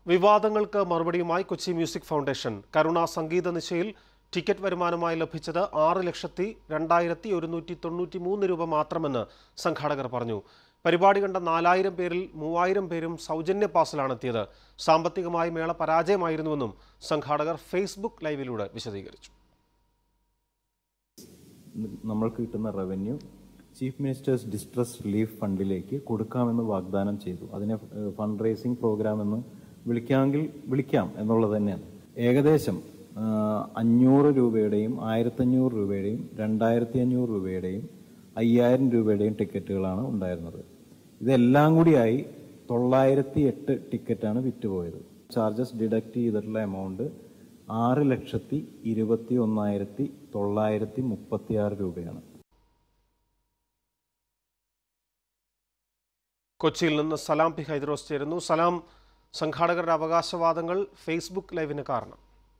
വിവാദങ്ങൾക്ക് മറുപടിയുമായി Kochi music foundation Karuna സംഗീത നിശയിൽ ടിക്കറ്റ് വരുമാനമായി ലഭിച്ചത് ആറ് ലക്ഷത്തി രണ്ടായിരത്തി ഒരുന്നൂറ്റി തൊണ്ണൂറ്റി മൂന്ന് രൂപ മാത്രമെന്ന് സംഘാടകർ പറഞ്ഞു പരിപാടി കണ്ട നാലായിരം പേരിൽ മൂവായിരം പേരും സൗജന്യ പാസിലാണ് എത്തിയത് സാമ്പത്തികമായി മേള പരാജയമായിരുന്നുവെന്നും സംഘാടകർ ഫേസ്ബുക്ക് ലൈവിലൂടെ വിശദീകരിച്ചു നമ്മൾക്ക് കിട്ടുന്ന revenue chief ministers distress relief ഫണ്ടിലേക്ക് കൊടുക്കാമെന്ന് വാഗ്ദാനം ചെയ്തു അതിനെ ഫണ്ട് റേസിംഗ് പ്രോഗ്രാം എന്ന് വിളിക്കാമെങ്കിൽ വിളിക്കാം എന്നുള്ളത് തന്നെയാണ് ഏകദേശം ആ, അഞ്ഞൂറ് രൂപയുടെയും ആയിരത്തഞ്ഞൂറ് രൂപയുടെയും രണ്ടായിരത്തി അഞ്ഞൂറ് രൂപയുടെയും അയ്യായിരം രൂപയുടെയും ടിക്കറ്റുകളാണ് ഉണ്ടായിരുന്നത് ഇതെല്ലാം കൂടിയായി തൊള്ളായിരത്തി എട്ട് ടിക്കറ്റാണ് വിറ്റുപോയത് ചാർജസ് ഡിഡക്റ്റ് ചെയ്തിട്ടുള്ള എമൗണ്ട് ആറ് ലക്ഷത്തി ഇരുപത്തി ഒന്നായിരത്തി തൊള്ളായിരത്തി മുപ്പത്തി ആറ് രൂപയാണ് കൊച്ചിയിൽ നിന്ന് സലാം പി ഹൈദ്രോസ് ചേരുന്നു സലാം സംഘാടകരുടെ അവകാശവാദങ്ങൾ ഫേസ്ബുക്ക് ലൈവിന് കാരണം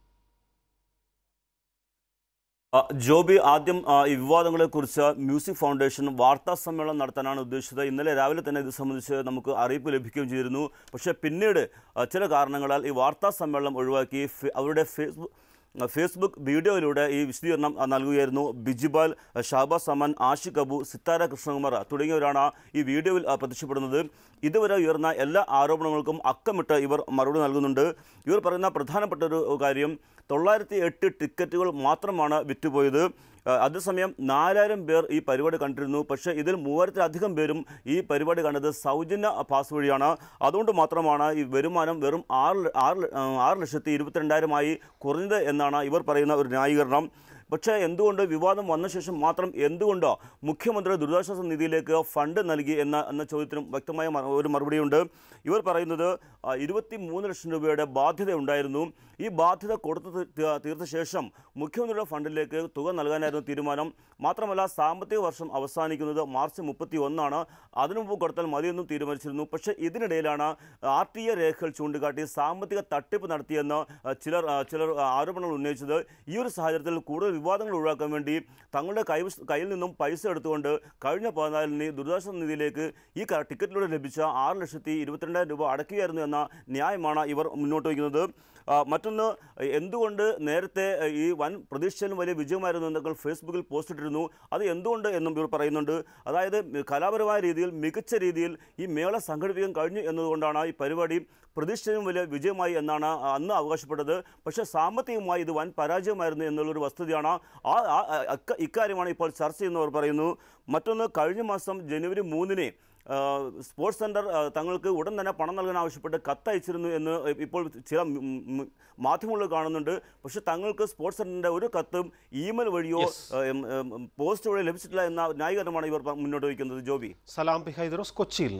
ആ, ജോബി ആദ്യം ആ, ഈ വിവാദങ്ങളെക്കുറിച്ച് മ്യൂസിക് ഫൗണ്ടേഷൻ വാർത്താ സമ്മേളനം നടത്താനാണ് ഉദ്ദേശിച്ചത് ഇന്നലെ രാവിലെ തന്നെ ഇത് സംബന്ധിച്ച് നമുക്ക് അറിയിപ്പ് ലഭിക്കുകയും ചെയ്തിരുന്നു പക്ഷേ പിന്നീട് ആ, ചില കാരണങ്ങളാൽ ഈ വാർത്താ സമ്മേളനം ഒഴിവാക്കി ഫെ- അവരുടെ ഫേസ്ബുക്ക് ഫേസ്ബുക്ക് വീഡിയോയിലൂടെ ഈ വിശദീകരണം ആ, നൽകുകയായിരുന്നു ബിജിബാൽ ഷാബാസ് അമൻ ആഷിഖ് അബു സിത്താര കൃഷ്ണകുമാർ തുടങ്ങിയവരാണ് ഈ വീഡിയോയിൽ ആ, പ്രത്യക്ഷപ്പെടുന്നത് ഇതുവരെ ഉയർന്ന എല്ലാ ആരോപണങ്ങൾക്കും അക്കമിട്ട് ഇവർ മറുപടി നൽകുന്നുണ്ട് ഇവർ പറയുന്ന പ്രധാനപ്പെട്ട ഒരു കാര്യം തൊള്ളായിരത്തി എട്ട് ടിക്കറ്റുകൾ മാത്രമാണ് വിറ്റുപോയത് ആ, അതേസമയം നാലായിരം പേർ ഈ പരിപാടി കണ്ടിരുന്നു പക്ഷേ ഇതിൽ മൂവായിരത്തിലധികം പേരും ഈ പരിപാടി കണ്ടത് സൗജന്യ പാസ് വഴിയാണ് അതുകൊണ്ട് മാത്രമാണ് ഈ വരുമാനം വെറും ആറ് ല- ആറ് ല- ആ, ആറ് ലക്ഷത്തി ഇരുപത്തിരണ്ടായിരമായി കുറഞ്ഞത് എന്നാണ് ഇവർ പറയുന്ന ഒരു ന്യായീകരണം പക്ഷേ എന്തുകൊണ്ട് വിവാദം വന്ന ശേഷം മാത്രം എന്തുകൊണ്ടോ മുഖ്യമന്ത്രി ദുരിതാശ്വാസ നിധിയിലേക്ക് ഫണ്ട് നൽകി എന്ന എന്ന ചോദ്യത്തിനും വ്യക്തമായ മറു- ഒരു മറുപടിയുണ്ട് ഇവർ പറയുന്നത് ഇരുപത്തി മൂന്ന് ലക്ഷം രൂപയുടെ ബാധ്യത ഉണ്ടായിരുന്നു ഈ ബാധ്യത കൊടുത്തു തീ- തീ- തീർത്ത ശേഷം മുഖ്യമന്ത്രിയുടെ ഫണ്ടിലേക്ക് തുക നൽകാനായിരുന്നു തീരുമാനം മാത്രമല്ല സാമ്പത്തിക വർഷം അവസാനിക്കുന്നത് മാർച്ച് മുപ്പത്തി ഒന്നാണ് അതിനു മുമ്പ് കൊടുത്താൽ മതിയെന്നും തീരുമാനിച്ചിരുന്നു പക്ഷേ ഇതിനിടയിലാണ് ആർ ടി എ രേഖകൾ ചൂണ്ടിക്കാട്ടി സാമ്പത്തിക തട്ടിപ്പ് നടത്തിയെന്ന് ആ, ചിലർ ആ, ചിലർ ആ, ആരോപണങ്ങൾ ഉന്നയിച്ചത് ഈ ഒരു സാഹചര്യത്തിൽ കൂടുതൽ വിവാദങ്ങൾ ഒഴിവാക്കാൻ വേണ്ടി തങ്ങളുടെ കൈ കയ്യിൽ നിന്നും പൈസ എടുത്തുകൊണ്ട് കഴിഞ്ഞ പതിനാലിന് ദുരിതാശ്വാസ നിധിയിലേക്ക് ഈ ക- ടിക്കറ്റിലൂടെ ലഭിച്ച ആറ് ലക്ഷത്തി ഇരുപത്തിരണ്ടായിരം രൂപ അടയ്ക്കുകയായിരുന്നു എന്ന ന്യായമാണ് ഇവർ മുന്നോട്ട് വയ്ക്കുന്നത് ആ, മറ്റൊന്ന് എന്തുകൊണ്ട് നേരത്തെ ഈ വൻ പ്രതീക്ഷയിലും വലിയ വിജയമായിരുന്നു എന്നൊക്കെ ഫേസ്ബുക്കിൽ പോസ്റ്റ് ഇട്ടിരുന്നു അത് എന്തുകൊണ്ട് എന്നും ഇവർ പറയുന്നുണ്ട് അതായത് കലാപരമായ രീതിയിൽ മികച്ച രീതിയിൽ ഈ മേള സംഘടിപ്പിക്കാൻ കഴിഞ്ഞു എന്നതുകൊണ്ടാണ് ഈ പരിപാടി പ്രതീക്ഷയും വലിയ വിജയമായി എന്നാണ് അന്ന് അവകാശപ്പെട്ടത് പക്ഷേ സാമ്പത്തികമായി ഇത് വൻ പരാജയമായിരുന്നു എന്നുള്ളൊരു വസ്തുതയാണ് ആ ആ- ആ- അക്ക- ഇക്കാര്യമാണ് ഇപ്പോൾ ചർച്ച ചെയ്യുന്നവർ പറയുന്നു മറ്റൊന്ന് കഴിഞ്ഞ മാസം ജനുവരി മൂന്നിന് ആ, സ്പോർട്സ് സെൻറ്റർ ആ, തങ്ങൾക്ക് ഉടൻ തന്നെ പണം നൽകാൻ ആവശ്യപ്പെട്ട് കത്തയച്ചിരുന്നു എന്ന് ഇപ്പോൾ ചില ഉം, ഉം, മാധ്യമങ്ങളിൽ കാണുന്നുണ്ട് പക്ഷേ തങ്ങൾക്ക് സ്പോർട്സ് സെൻറ്ററിൻ്റെ ഒരു കത്തും ഇമെയിൽ വഴിയോ ആ, ഉം, ഉം, പോസ്റ്റ് വഴിയോ ലഭിച്ചിട്ടില്ല എന്ന ന്യായീകരണമാണ് ഇവർ മുന്നോട്ട് വയ്ക്കുന്നത് ജോബി സലാം പി ഹൈദ്രോസ് കൊച്ചിയിൽ